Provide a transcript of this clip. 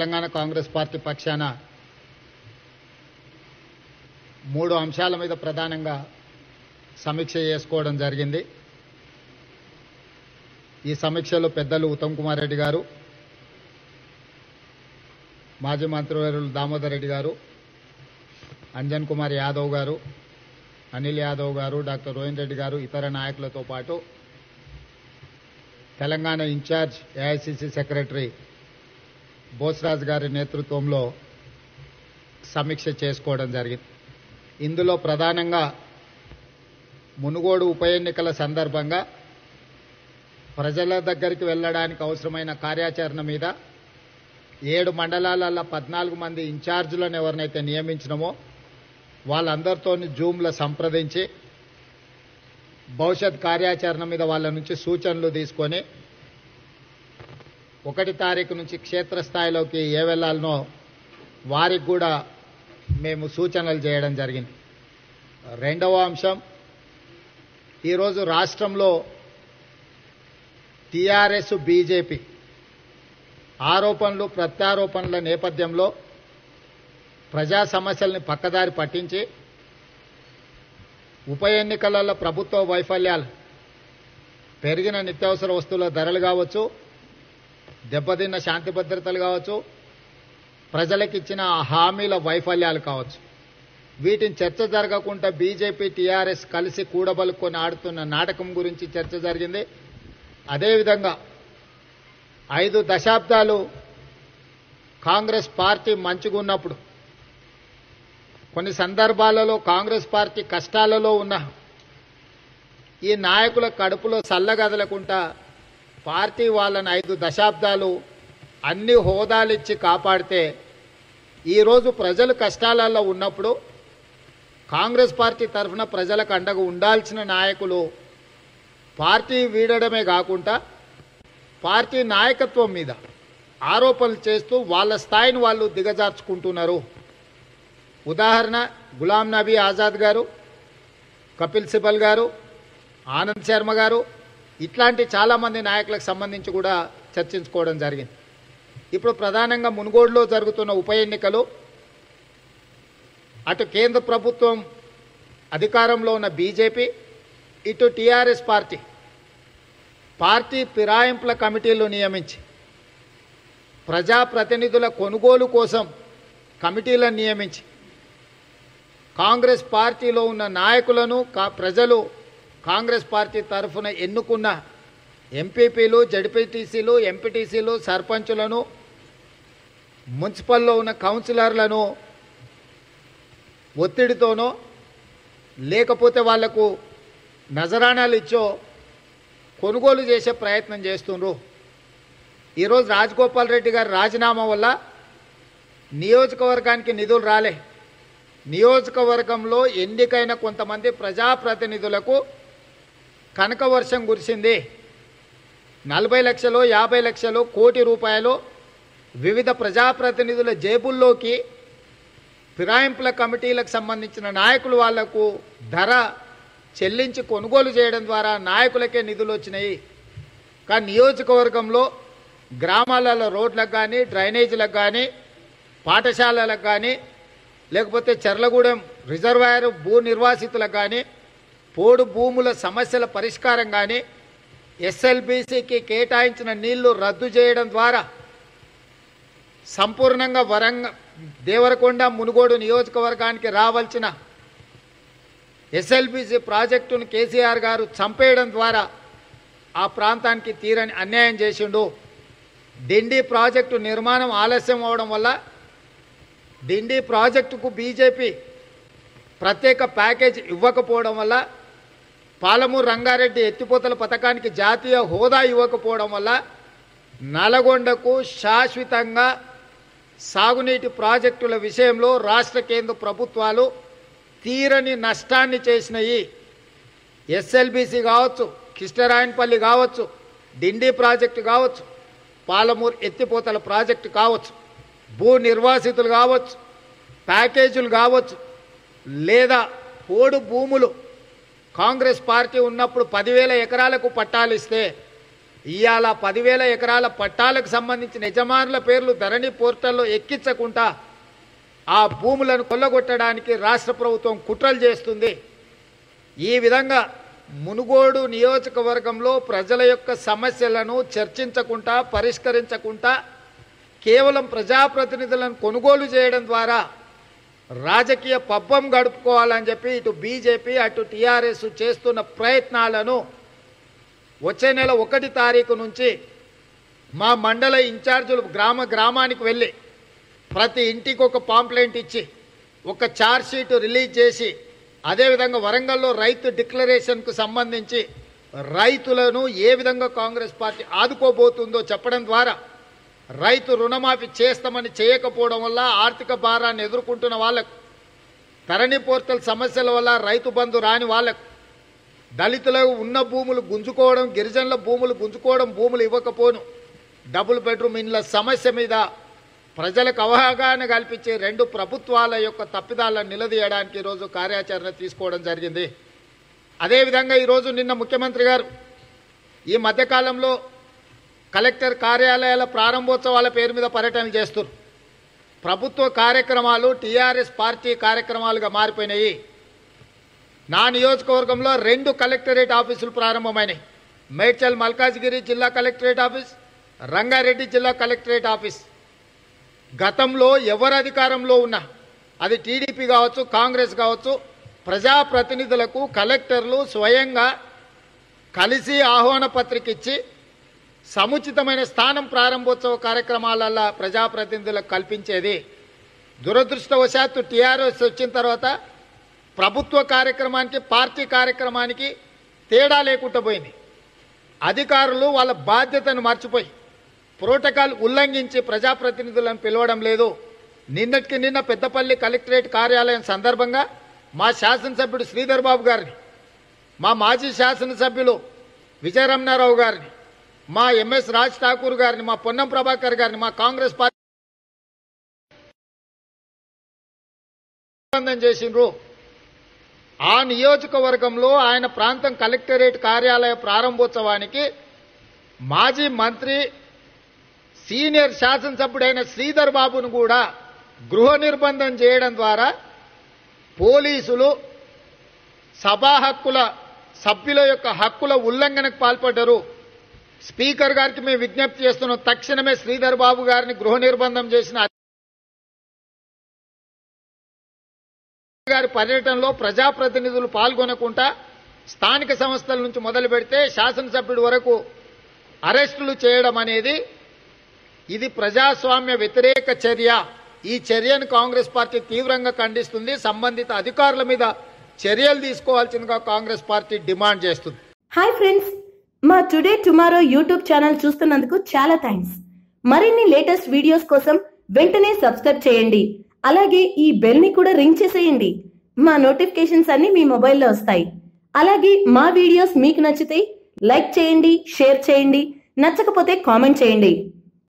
Telangana Congress party పక్షాన మూడు అంశాల మీద ప్రధానంగా సమీక్ష చేసుకోవడం జరిగింది ఈ సమీక్షలో పెద్దలు ఉత్తమ్ కుమార్ రెడ్డి గారు మాజీ మంత్రివర్యులు దామోదర్ రెడ్డి గారు అంజన్ కుమార్ యాదవ్ గారు అనిల్ యాదవ్ గారు డాక్టర్ రోహిన్ రెడ్డి గారు ఇతర నాయకులతో పాటు Telangana in-charge AICC secretary Bosraj గారి నేతృత్వంలో సమీక్ష చేసుకోవడం జరిగింది ఇందులో ప్రధానంగా మునుగోడు ఉప ఎన్నికల సందర్భంగా ప్రజల దగ్గరికి వెళ్ళడానికి అవసరమైన కార్యాచరణ మీద ఏడు మండలాలలో పద్నాలుగు మంది ఇన్ఛార్జీలను ఎవరినైతే నియమించినమో వాళ్ళందరితో జూమ్లో సంప్రదించి భవిష్యత్ కార్యాచరణ మీద వాళ్ళ నుంచి సూచనలు తీసుకొని ఒకటి తారీఖు నుంచి క్షేత్రస్థాయిలోకి ఏ వెళ్ళాలనో వారికి కూడా మేము సూచనలు చేయడం జరిగింది రెండవ అంశం ఈరోజు రాష్ట్రంలో టీఆర్ఎస్ బీజేపీ ఆరోపణలు ప్రత్యారోపణల నేపథ్యంలో ప్రజా సమస్యల్ని పక్కదారి పట్టించి ఉప ఎన్నికలలో ప్రభుత్వ వైఫల్యాలు పెరిగిన నిత్యావసర వస్తువుల ధరలు కావచ్చు దెబ్బతిన్న శాంతి భద్రతలు కావచ్చు ప్రజలకు ఇచ్చిన హామీల వైఫల్యాలు కావచ్చు వీటిని చర్చ జరగకుండా బీజేపీ టీఆర్ఎస్ కలిసి కూడబలుకొని ఆడుతున్న నాటకం గురించి చర్చ జరిగింది అదేవిధంగా ఐదు దశాబ్దాలు కాంగ్రెస్ పార్టీ మంచుకున్నప్పుడు కొన్ని సందర్భాలలో కాంగ్రెస్ పార్టీ కష్టాలలో ఉన్న ఈ నాయకుల కడుపులో చల్లగదలకుండా పార్టీ వాళ్ళని ఐదు దశాబ్దాలు అన్ని హోదాలిచ్చి కాపాడితే ఈరోజు ప్రజలు కష్టాలలో ఉన్నప్పుడు కాంగ్రెస్ పార్టీ తరఫున ప్రజలకు అండగా ఉండాల్సిన నాయకులు పార్టీ వీడడమే కాకుండా పార్టీ నాయకత్వం మీద ఆరోపణలు చేస్తూ వాళ్ళ స్థాయిని వాళ్ళు దిగజార్చుకుంటున్నారు ఉదాహరణ గులాం నబీ ఆజాద్ గారు కపిల్ సిబల్ గారు ఆనంద్ శర్మ గారు ఇట్లాంటి చాలామంది నాయకులకు సంబంధించి కూడా చర్చించుకోవడం జరిగింది ఇప్పుడు ప్రధానంగా మునుగోడులో జరుగుతున్న ఉప ఎన్నికలు అటు కేంద్ర ప్రభుత్వం అధికారంలో ఉన్న బీజేపీ ఇటు టీఆర్ఎస్ పార్టీ పార్టీ ఫిరాయింపుల కమిటీలు నియమించి ప్రజాప్రతినిధుల కొనుగోలు కోసం కమిటీలను నియమించి కాంగ్రెస్ పార్టీలో ఉన్న నాయకులను కా ప్రజలు కాంగ్రెస్ పార్టీ తరఫున ఎన్నుకున్న ఎంపీపీలు జడ్పీటీసీలు ఎంపీటీసీలు సర్పంచులను మున్సిపల్లో ఉన్న కౌన్సిలర్లను ఒత్తిడితోనో లేకపోతే వాళ్లకు నజరాణాలు ఇచ్చో కొనుగోలు చేసే ప్రయత్నం చేస్తుండ్రు ఈరోజు రాజగోపాల్ రెడ్డి గారి రాజీనామా వల్ల నియోజకవర్గానికి నిధులు రాలే నియోజకవర్గంలో ఎన్నికైన కొంతమంది ప్రజాప్రతినిధులకు కనక వర్షం కురిసింది నలభై లక్షలు యాభై లక్షలు కోటి రూపాయలు వివిధ ప్రజాప్రతినిధుల జేబుల్లోకి ఫిరాయింపుల కమిటీలకు సంబంధించిన నాయకులు వాళ్లకు ధర చెల్లించి కొనుగోలు చేయడం ద్వారా నాయకులకే నిధులు వచ్చినాయి కానీ నియోజకవర్గంలో గ్రామాలలో రోడ్లకు కానీ డ్రైనేజీలకు కానీ పాఠశాలలకు కానీ లేకపోతే చెర్లగూడెం రిజర్వాయర్ భూ నిర్వాసితులకు కానీ పోడు భూముల సమస్యల పరిష్కారం కానీ ఎస్ఎల్బీసీకి కేటాయించిన నీళ్లు రద్దు చేయడం ద్వారా సంపూర్ణంగా వరంగ దేవరకొండ మునుగోడు నియోజకవర్గానికి రావాల్సిన ఎస్ఎల్బీసీ ప్రాజెక్టును కేసీఆర్ గారు చంపేయడం ద్వారా ఆ ప్రాంతానికి తీరని అన్యాయం చేసిండు డిండి ప్రాజెక్టు నిర్మాణం ఆలస్యం అవడం వల్ల డిండి ప్రాజెక్టుకు బీజేపీ ప్రత్యేక ప్యాకేజ్ ఇవ్వకపోవడం వల్ల పాలమూరు రంగారెడ్డి ఎత్తిపోతల పథకానికి జాతీయ హోదా ఇవ్వకపోవడం వల్ల నల్గొండకు శాశ్వతంగా సాగునీటి ప్రాజెక్టుల విషయంలో రాష్ట్ర కేంద్ర ప్రభుత్వాలు తీరని నష్టాన్ని చేసినాయి ఎస్ఎల్బీసీ కావచ్చు కిష్టరాయనపల్లి కావచ్చు డిండి ప్రాజెక్టు కావచ్చు పాలమూరు ఎత్తిపోతల ప్రాజెక్టు కావచ్చు భూ నిర్వాసితులు కావచ్చు ప్యాకేజీలు కావచ్చు లేదా పోడు భూములు కాంగ్రెస్ పార్టీ ఉన్నప్పుడు పదివేల ఎకరాలకు పట్టాలిస్తే ఇవాళ పదివేల ఎకరాల పట్టాలకు సంబంధించిన యజమానుల పేర్లు ధరణి పోర్టల్లో ఎక్కించకుండా ఆ భూములను కొల్లగొట్టడానికి రాష్ట్ర ప్రభుత్వం కుట్రలు చేస్తుంది ఈ విధంగా మునుగోడు నియోజకవర్గంలో ప్రజల యొక్క సమస్యలను చర్చించకుండా పరిష్కరించకుండా కేవలం ప్రజాప్రతినిధులను కొనుగోలు చేయడం ద్వారా రాజకీయ పబ్బం గడుపుకోవాలని చెప్పి ఇటు బీజేపీ అటు టీఆర్ఎస్ చేస్తున్న ప్రయత్నాలను వచ్చే నెల ఒకటి తారీఖు నుంచి మా మండల ఇన్ఛార్జీలు గ్రామ గ్రామానికి వెళ్ళి ప్రతి ఇంటికి ఒక పాంప్లెంట్ ఇచ్చి ఒక చార్జ్ షీట్ రిలీజ్ చేసి అదేవిధంగా వరంగల్లో రైతు డిక్లరేషన్కు సంబంధించి రైతులను ఏ విధంగా కాంగ్రెస్ పార్టీ ఆదుకోబోతుందో చెప్పడం ద్వారా రైతు రుణమాఫీ చేస్తామని చేయకపోవడం వల్ల ఆర్థిక భారాన్ని ఎదుర్కొంటున్న వాళ్ళకు ధరణి పోర్టల్ సమస్యల వల్ల రైతు బంధు రాని వాళ్ళకు దళితులకు ఉన్న భూములు గుంజుకోవడం గిరిజనుల భూములు గుంజుకోవడం భూములు ఇవ్వకపోను డబుల్ బెడ్రూమ్ ఇండ్ల సమస్య మీద ప్రజలకు అవగాహన కల్పించే రెండు ప్రభుత్వాల యొక్క తప్పిదాలను నిలదీయడానికి ఈరోజు కార్యాచరణ తీసుకోవడం జరిగింది అదేవిధంగా ఈరోజు నిన్న ముఖ్యమంత్రి గారు ఈ మధ్యకాలంలో కలెక్టర్ కార్యాలయాల ప్రారంభోత్సవాల పేరు మీద పర్యటనలు చేస్తున్నారు ప్రభుత్వ కార్యక్రమాలు టీఆర్ఎస్ పార్టీ కార్యక్రమాలుగా మారిపోయినాయి నా నియోజకవర్గంలో రెండు కలెక్టరేట్ ఆఫీసులు ప్రారంభమైనాయి మేడ్చల్ మల్కాజ్గిరి జిల్లా కలెక్టరేట్ ఆఫీస్ రంగారెడ్డి జిల్లా కలెక్టరేట్ ఆఫీస్ గతంలో ఎవరు అధికారంలో ఉన్నా అది టీడీపీ కావచ్చు కాంగ్రెస్ కావచ్చు ప్రజాప్రతినిధులకు కలెక్టర్లు స్వయంగా కలిసి ఆహ్వాన పత్రిక ఇచ్చి సముచితమైన స్థానం ప్రారంభోత్సవ కార్యక్రమాలల్లో ప్రజాప్రతినిధులకు కల్పించేది దురదృష్టవశాత్తు టీఆర్ఎస్ వచ్చిన తర్వాత ప్రభుత్వ కార్యక్రమానికి పార్టీ కార్యక్రమానికి తేడా లేకుండా పోయింది అధికారులు వాళ్ళ బాధ్యతను మర్చిపోయి ప్రోటోకాల్ ఉల్లంఘించి ప్రజాప్రతినిధులను పిలవడం లేదు నిన్నటికి నిన్న పెద్దపల్లి కలెక్టరేట్ కార్యాలయం సందర్భంగా మా శాసనసభ్యుడు శ్రీధర్ బాబు గారిని మా మాజీ శాసనసభ్యులు విజయరమణారావు గారిని మా ఎంఎస్ రాజ్ ఠాకూర్ గారిని మా పొన్నం ప్రభాకర్ గారిని మా కాంగ్రెస్ పార్టీ ఒప్పందం చేసిండ్రు ఆ నియోజకవర్గంలో ఆయన ప్రాంతం కలెక్టరేట్ కార్యాలయ ప్రారంభోత్సవానికి మాజీ మంత్రి సీనియర్ శాసనసభ్యుడైన శ్రీధర్ బాబును కూడా గృహ నిర్బంధం చేయడం ద్వారా పోలీసులు సభా హక్కుల సభ్యుల యొక్క హక్కుల ఉల్లంఘనకు పాల్పడ్డారు స్పీకర్ గారికి మేము విజ్ఞప్తి చేస్తున్నాం తక్షణమే శ్రీధర్ బాబు గారిని గృహ నిర్బంధం చేసిన గారి పర్యటనలో ప్రజాప్రతినిధులు పాల్గొనకుండా స్థానిక సంస్థల నుంచి మొదలు పెడితే శాసనసభ్యుడి వరకు అరెస్టులు చేయడం అనేది ఇది ప్రజాస్వామ్య వ్యతిరేక చర్య ఈ చర్యను కాంగ్రెస్ పార్టీ తీవ్రంగా ఖండిస్తుంది సంబంధిత అధికారుల మీద చర్యలు తీసుకోవాల్సిందిగా కాంగ్రెస్ పార్టీ డిమాండ్ చేస్తుంది హాయ్ ఫ్రెండ్స్ మా టుడే టుమారో యూట్యూబ్ ఛానల్ చూస్తున్నందుకు చాలా థ్యాంక్స్ మరిన్ని లేటెస్ట్ వీడియోస్ కోసం వెంటనే సబ్స్క్రైబ్ చేయండి అలాగే ఈ బెల్ ని కూడా రింగ్ చేసేయండి మా నోటిఫికేషన్స్ అన్ని మీ మొబైల్లో వస్తాయి అలాగే మా వీడియోస్ మీకు నచ్చితే లైక్ చేయండి షేర్ చేయండి నచ్చకపోతే కామెంట్ చేయండి